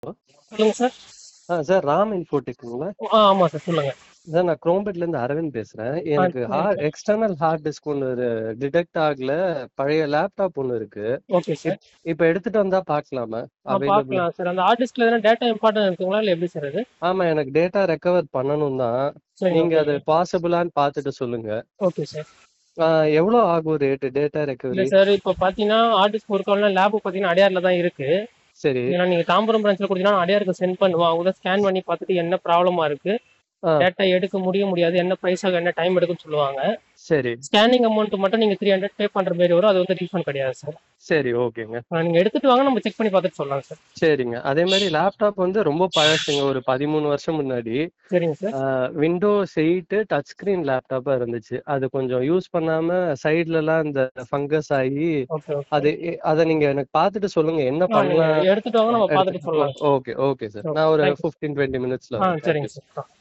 சொல்லுங்க சார் ஆ சார் ராம் இன்ஃபோடெக்குங்களா ஆ ஆமா சார் சொல்லுங்க சார் நான் குரோம்பேட்ல இருந்து அரவிந்த் பேசுறேன் எனக்கு சரி. எக்ஸ்டர்னல் ஹார்ட் டிஸ்க் ஒன்று டிடெக்ட் ஆகல பழைய லேப்டாப் ஒன்று இருக்கு ஓகே சார் இப்போ எடுத்துட்டு வந்தா பார்க்கலாமா அவைலபிள் பார்க்கலாம் சார் அந்த ஹார்ட் டிஸ்க்ல எதனா டேட்டா இம்பார்ட்டன் இருக்குங்களா இல்ல எப்படி சார் அது ஆமா எனக்கு டேட்டா ரெக்கவர் பண்ணணும் தான் சரி நீங்க அது பாசிபிளான்னு பார்த்துட்டு சொல்லுங்க ஓகே சார் ஆ, எவ்வளவு ஆகும் ரேட் டேட்டா இல்ல ரெக்கவரி சார் இப்போ பாத்தீங்கன்னா ஹார்ட் டிஸ்க் ஒர்க் ஆகலாம் லேப் பாத்தீங்கன்னா அடையார்ல தான் இருக்கு சரி ஏன்னா நீங்க தாம்பரம் பிரான்ச்ல கொடுத்தீங்கன்னா அடையாருக்கு சென்ட் பண்ணுவோம் அவங்க ஸ்கேன் பண்ணி பார்த்துட்டு என்ன ப்ராப்ளமா இருக்கு ஆ. டேட்டா எடுக்க முடிய முடியாது என்ன பிரைஸ் ஆகும் என்ன டைம் எடுக்கும்னு சொல்லுவாங்க சரி ஸ்கேனிங் அமௌண்ட் மட்டும் நீங்க த்ரீ ஹண்ட்ரட் பே பண்ற மாதிரி வரும் அது வந்து ரீஃபண்ட் கிடையாது சார் சரி ஓகேங்க நீங்க எடுத்துட்டு வாங்க நம்ம செக் பண்ணி பார்த்துட்டு சொல்லலாம் சார் சரிங்க அதே மாதிரி லேப்டாப் வந்து ரொம்ப பழசுங்க ஒரு பதிமூணு வருஷம் முன்னாடி சரிங்க sir Windows eight touch screen லேப்டாப்பா இருந்துச்சு அது கொஞ்சம் யூஸ் பண்ணாம சைடுல எல்லாம் இந்த ஃபங்கஸ் ஆகி ஓகே அது அதை நீங்க எனக்கு பார்த்துட்டு சொல்லுங்க என்ன பண்ணலாம் எடுத்துட்டு வாங்க நம்ம பார்த்துட்டு சொல்லலாம் ஓகே ஓகே சார் நான் ஒரு Thank you. ஃபிஃப்டீன் டுவெண்ட்டி மினிட்ஸ்ல ஆ சரிங்க சார்